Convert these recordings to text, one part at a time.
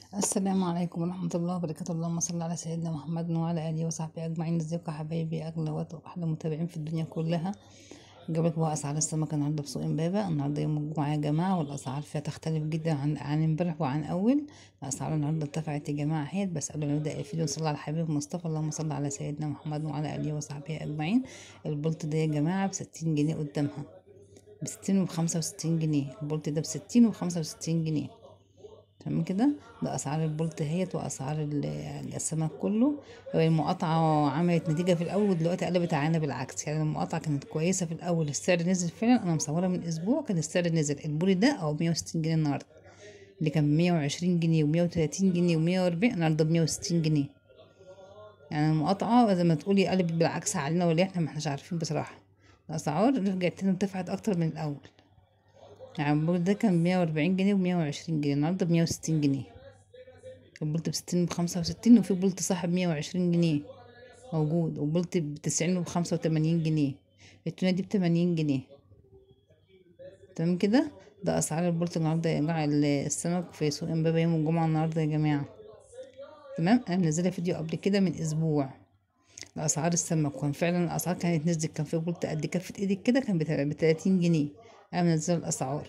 السلام عليكم ورحمة الله وبركاته اللهم صل على سيدنا محمد وعلى آله وصحبه أجمعين ازيكم يا حبايبي أغلى وأحلى متابعين في الدنيا كلها جابلكم بقى أسعار السمك النهاردة في سوق إمبابة النهاردة يوم الجمعة يا جماعة والأسعار فيها تختلف جدا عن عن امبارح وعن أول الأسعار النهاردة ارتفعت يا جماعة اهيت بس قبل ما نبدأ الفيديو نصلي على الحبيب مصطفى اللهم صل على سيدنا محمد وعلى آله وصحبه أجمعين البولت ده يا جماعة بستين جنيه قدامها بستين وبخمسة وستين جنيه البولت ده بستين وبخمسة وستين جنيه تمام كده ده اسعار البولت اهيت واسعار ال- السمك كله المقاطعه عملت نتيجه في الاول ودلوقتي قلبت علينا بالعكس يعني المقاطعه كانت كويسه في الاول السعر نزل فعلا انا مصوره من اسبوع كان السعر نزل البولي ده او 160 جنيه النهارده اللي كان 120 جنيه و130 جنيه و140 النهارده ب 160 جنيه يعني المقاطعه زي ما تقولي قلبت بالعكس علينا ولا احنا ما احناش عارفين بصراحه الاسعار رجعت تاني ارتفعت اكتر من الاول يعني البولت ده كان مية وأربعين جنيه ومية وعشرين جنيه النهاردة بمية وستين جنيه البولت بستين بخمسة وستين وفي بولت صاحب مية وعشرين جنيه موجود وبولت بتسعين وبخمسة وتمانين جنيه التونة دي بتمانين جنيه تمام كده ده أسعار البولت النهاردة يا جماعة السمك في سوق إمبابة يوم الجمعة النهاردة يا جماعة تمام أنا منزلة فيديو قبل كده من أسبوع لأسعار السمك وكان فعلا الأسعار كانت نزلت كان في بولت قد كفة إيدك كده كان بتلاتين جنيه أنا منزلة الأسعار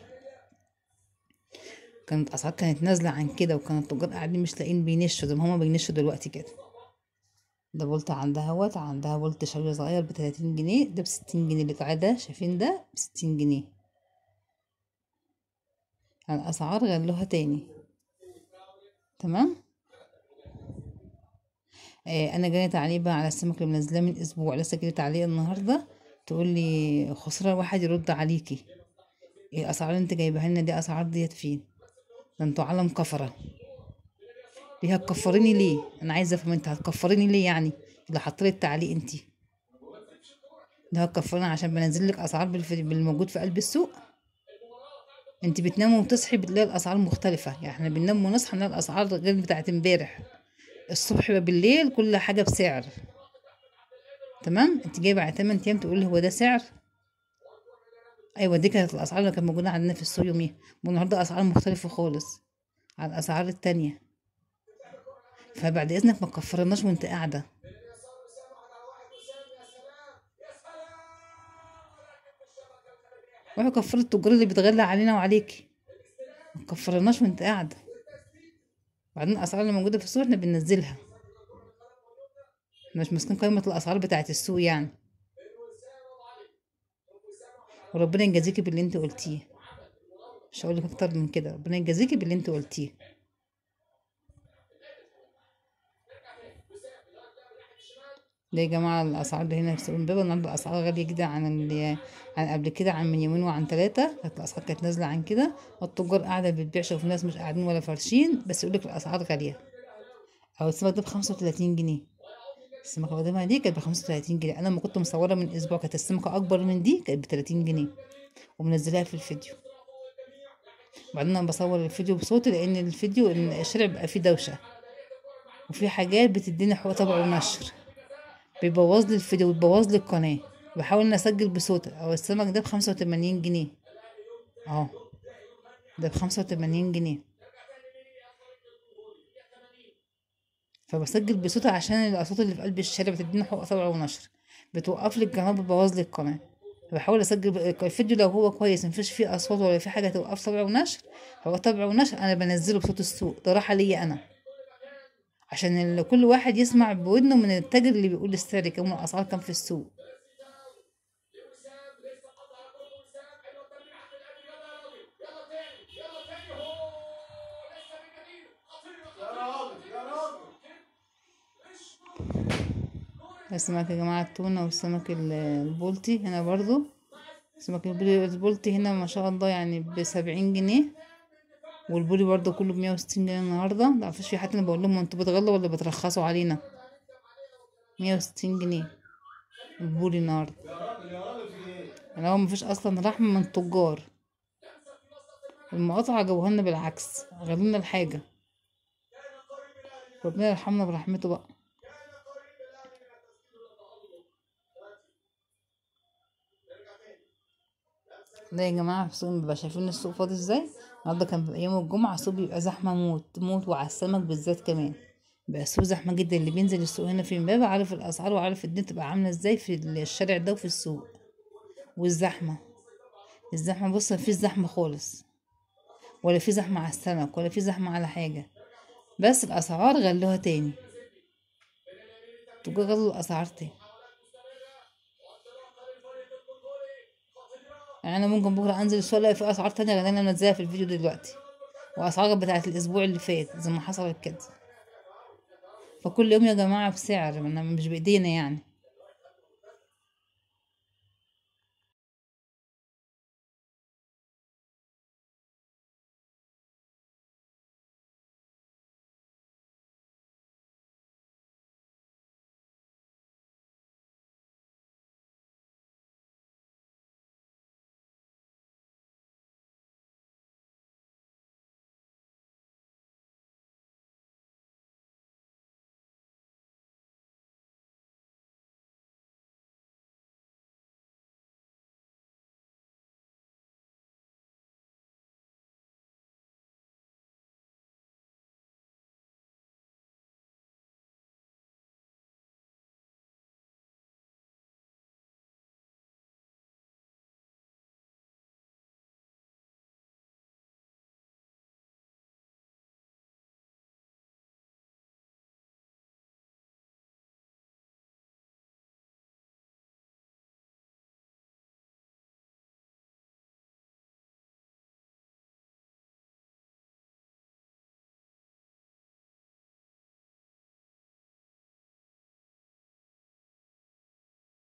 كانت الأسعار كانت نازلة عن كده وكان التجار قاعدين مش لاقيين بينشوا زي ما هما بينشوا دلوقتي كده ده بولت عندها اهوت عندها بولت شوي صغير بتلاتين جنيه ده بستين جنيه اللي قاعد ده شايفين ده بستين جنيه يعني الأسعار غلوها تاني تمام آه انا جايه تعليق بقى على السمك اللي منزلاه من اسبوع لسه جايه تعليق النهارده تقول لي خسران واحد يرد عليكي ايه الاسعار اللي انت جايبها لنا دي اسعار ديت فين ده انتوا عالم كفره ليه هتكفريني ليه انا عايزه افهم انت هتكفريني ليه يعني اللي حاطلي التعليق انت ده هتكفريني عشان بنزل لك اسعار بالف- بالموجود في قلب السوق انت بتنامي وتصحي بتلاقي الاسعار مختلفه يعني احنا بننام ونصحى نلاقي الاسعار غير بتاعت امبارح الصبح بالليل كل حاجه بسعر تمام انت جايبه على 8 ايام تقول لي هو ده سعر ايوه دي كانت الاسعار اللي كانت موجوده عندنا في السوق يوميها والنهارده اسعار مختلفه خالص عن الاسعار التانية فبعد اذنك ما تكفرناش وانت قاعده روحي كفري التجار اللي بتغلى علينا وعليكي ما تكفرناش وانت قاعده بعدين الاسعار اللي موجوده في السوق احنا بننزلها احنا مش ماسكين قائمه الاسعار بتاعه السوق يعني وربنا يجازيكي باللي انت قلتيه مش هقولك اكتر من كده ربنا يجازيكي باللي انت قلتيه ده يا جماعة الأسعار اللي هنا في سوق امبابة النهاردة أسعار غالية جدا عن اللي عن قبل كده عن من يومين وعن ثلاثة كانت الأسعار كانت نازلة عن كده والتجار قاعدة بتبيع شوف ناس مش قاعدين ولا فارشين بس يقولك الأسعار غالية أو السمك ده بخمسة وتلاتين جنيه السمكة اللي قدامها دي كانت بخمسة وتلاتين جنيه أنا لما كنت مصورة من أسبوع كانت السمكة أكبر من دي كانت بتلاتين جنيه ومنزلاها في الفيديو وبعدين أنا بصور الفيديو بصوتي لأن الفيديو إن الشارع بيبقى فيه دوشة وفي حاجات بتديني حقوق طبع ونشر بيبوظ لي الفيديو ويبوظ لي القناة بحاول ان اسجل بصوتي او السمك ده بخمسة وتمانين جنيه اهو ده بخمسة وتمانين جنيه فبسجل بصوتي عشان الاصوات اللي في قلب الشارع بتديني حقوق طبع ونشر بتوقف لي القناة بتبوظ لي القناة بحاول اسجل الفيديو لو هو كويس مفيش فيه اصوات ولا في حاجة توقف طبع ونشر هو طبع ونشر انا بنزله بصوت السوق ده راحة ليا انا عشان ال- كل واحد يسمع بودنه من التاجر اللي بيقول السعر كام والاسعار كام في السوق السمك يا جماعة التونة والسمك ال- البولتي هنا برضو سمك البولي- البولتي هنا ما شاء الله يعني بسبعين جنيه والبولي برضو كله بمية وستين جنيه النهاردة مفيش في حد انا بقول لهم انتوا بتغلوا ولا بترخصوا علينا مية وستين جنيه البولي النهاردة يعني هو مفيش اصلا رحمة من التجار المقاطعة جابوها لنا بالعكس غلونا الحاجة ربنا يرحمنا برحمته بقى ده يا جماعة في سوق بيبقى شايفين السوق فاضي ازاي النهارده كان بيبقى يوم الجمعة السوق بيبقى زحمة موت موت وعلى السمك بالذات كمان بقى السوق زحمة جدا اللي بينزل السوق هنا في امبابة عارف الأسعار وعارف الدنيا تبقى عاملة ازاي في الشارع ده وفي السوق والزحمة الزحمة بص مفيش زحمة خالص ولا في زحمة على السمك ولا في زحمة على حاجة بس الأسعار غلوها تاني تجار غلوا الأسعار تاني يعني أنا ممكن بكرة أنزل السوق ألاقي في أسعار تانية غير اللي أنا منزلها في الفيديو دلوقتي وأسعار بتاعت الأسبوع اللي فات زي ما حصلت كده فكل يوم يا جماعة بسعر أنا مش بإيدينا يعني